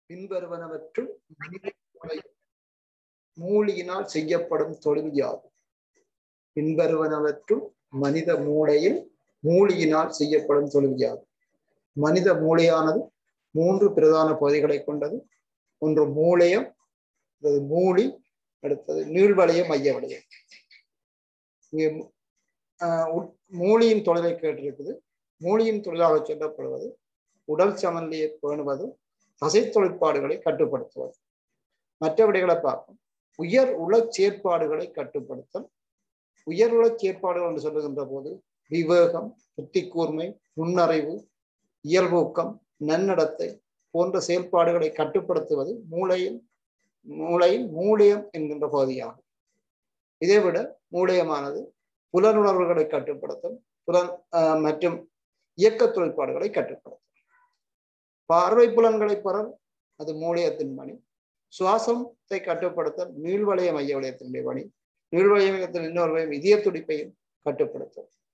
பின்வருவனவற்றுள் மனித மூளை மூளையினால் செய்யப்படும் தொழில் யாது பின்வருவனவற்றுள் மனித மூளையில் மூளையினால் செய்யப்படும் தொழில் யாது மனித மூளையானது மூன்று பிரதான பகுதிகளை கொண்டது ஒன்று மூளையம் அடுத்தது மூளி அடுத்தது நீள்வளைய மைய வளையம் இங்கே ஆஹ் உட்- மூளையின் தொழிலை கேட்டிருக்குது மூளையின் தொழிலாக சொல்லப்படுவது உடல் சமநிலையை பேணுவது தசை தொழிற்பாடுகளை கட்டுப்படுத்துவது மற்ற விடைகளை பார்ப்போம் உயர் உள செயற்பாடுகளை கட்டுப்படுத்தல் உயர் உள செயற்பாடுகள் என்று சொல்லுகின்ற போது விவேகம் புத்தி கூர்மை நுண்ணறிவு இயல்பூக்கம் நன்னடத்தை போன்ற செயல்பாடுகளை கட்டுப்படுத்துவது மூளையின் மூளையின் மூளையம் என்கின்ற பகுதியாகும் இதைவிட மூளையமானது புலனுணர்வுகளை கட்டுப்படுத்தும் புலன் ஆஹ் மற்றும் இயக்க தொழிற்பாடுகளை கட்டுப்படுத்தும் பார்வை புலன்களை பெறல் அது மூளையத்தின் பணி சுவாசத்தை கட்டுப்படுத்தல் நீள்வளைய மைய வளையத்தினுடைய பணி நீள்வளைய மையத்தின் இன்னொரு வளையம் இதய துடிப்பையும் கட்டுப்படுத்தும்